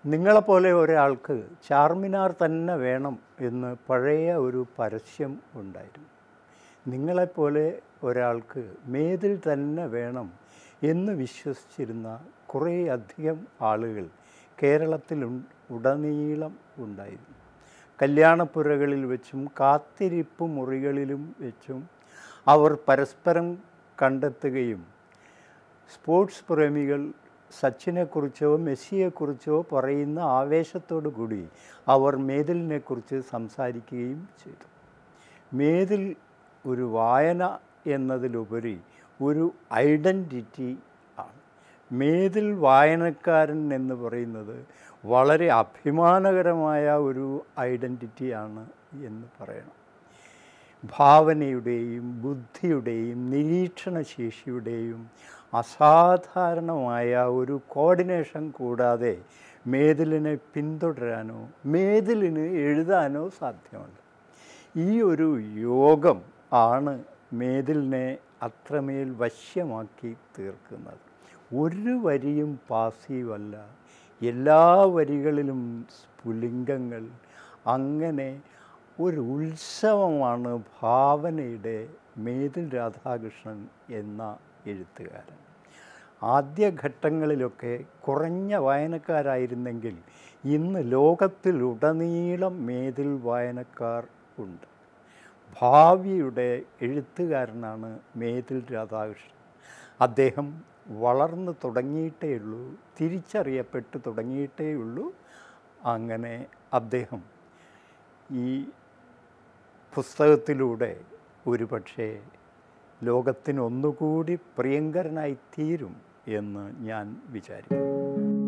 നിങ്ങളെപ്പോലെ ഒരാൾക്ക് ചാർമിനാർ തന്നെ വേണം എന്ന് പഴയ ഒരു പരസ്യം ഉണ്ടായിരുന്നു നിങ്ങളെപ്പോലെ ഒരാൾക്ക് മേതിൽ തന്നെ വേണം എന്ന് വിശ്വസിച്ചിരുന്ന കുറേ അധികം ആളുകൾ കേരളത്തിൽ ഉൺ- ഉടനീളം ഉണ്ടായിരുന്നു കല്യാണപ്പുരകളിൽ വെച്ചും കാത്തിരിപ്പ് മുറികളിലും വെച്ചും അവർ പരസ്പരം കണ്ടെത്തുകയും സ്പോർട്സ് പ്രേമികൾ സച്ചിനെക്കുറിച്ചോ മെസ്സിയെക്കുറിച്ചോ പറയുന്ന ആവേശത്തോടു കൂടി അവർ മേതിലിനെക്കുറിച്ച് സംസാരിക്കുകയും ചെയ്തു മേതിൽ ഒരു വായന എന്നതിലുപരി ഒരു ഐഡൻറ്റിറ്റി ആണ് മേതിൽ വായനക്കാരൻ എന്ന് പറയുന്നത് വളരെ അഭിമാനകരമായ ഒരു ഐഡൻറ്റിറ്റിയാണ് എന്ന് പറയണം ഭാവനയുടെയും ബുദ്ധിയുടെയും നിരീക്ഷണശേഷിയുടെയും അസാധാരണമായ ഒരു കോർഡിനേഷൻ കൂടാതെ മേതിലിനെ പിന്തുടരാനോ മേതിലിന് എഴുതാനോ സാധ്യമല്ല ഈ ഒരു യോഗം ആണ് മേതിലിനെ അത്രമേൽ വശ്യമാക്കി തീർക്കുന്നത് ഒരു വരിയും പാസീവല്ല എല്ലാ വരികളിലും സ്ഫുലിംഗങ്ങൾ അങ്ങനെ ഒരു ഉത്സവമാണ് ഭാവനയുടെ മേതിൽ രാധാകൃഷ്ണൻ എന്ന എഴുത്തുകാരൻ ആദ്യഘട്ടങ്ങളിലൊക്കെ കുറഞ്ഞ വായനക്കാരായിരുന്നെങ്കിൽ ഇന്ന് ലോകത്തിലുടനീളം മേതിൽ വായനക്കാർ ഉണ്ട് ഭാവിയുടെ എഴുത്തുകാരനാണ് മേതിൽ രാധാകൃഷ്ണൻ അദ്ദേഹം വളർന്നു തുടങ്ങിയിട്ടേ ഉള്ളൂ തിരിച്ചറിയപ്പെട്ട് തുടങ്ങിയിട്ടേ ഉള്ളൂ അങ്ങനെ അദ്ദേഹം ഈ പുസ്തകത്തിലൂടെ ഒരുപക്ഷെ ലോകത്തിന് ഒന്നുകൂടി പ്രിയങ്കരനായി തീരും എന്ന് ഞാൻ വിചാരിക്കുന്നു